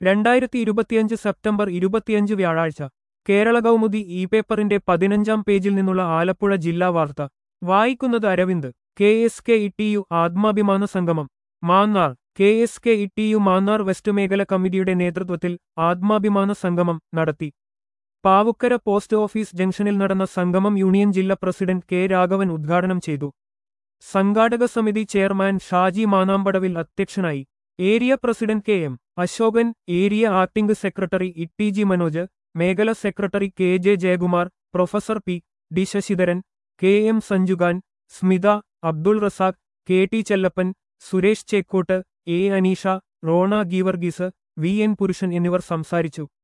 രണ്ടായിരത്തി ഇരുപത്തിയഞ്ച് സെപ്റ്റംബർ ഇരുപത്തിയഞ്ച് വ്യാഴാഴ്ച കേരള കൗമുദി ഇ പേപ്പറിന്റെ പതിനഞ്ചാം പേജിൽ നിന്നുള്ള ആലപ്പുഴ ജില്ലാ വാർത്ത വായിക്കുന്നത് Aravind K S K E T U ആത്മാഭിമാന സംഗമം Mannar K S K E T U Mannar west മേഖല കമ്മിറ്റിയുടെ നേതൃത്വത്തിൽ ആത്മാഭിമാന സംഗമം നടത്തി പാവുക്കര പോസ്റ്റ് ഓഫീസ് ജംഗ്ഷനിൽ നടന്ന സംഗമം യൂണിയൻ ജില്ലാ പ്രസിഡന്റ് കെ രാഘവൻ ഉദ്ഘാടനം ചെയ്തു സംഘാടക സമിതി ചെയർമാൻ ഷാജി മാനാമ്പടവിൽ അധ്യക്ഷനായി area president K M Ashokan area acting secretary E G Manoj മേഖല secretary K J Jayakumar professor P D Sasidharan K M Sanjukhan Smitha Abdul Razak K T Chellappan Suresh Chekkot A Aneesha Rona Geevarghese V N Purushan എന്നിവർ സംസാരിച്ചു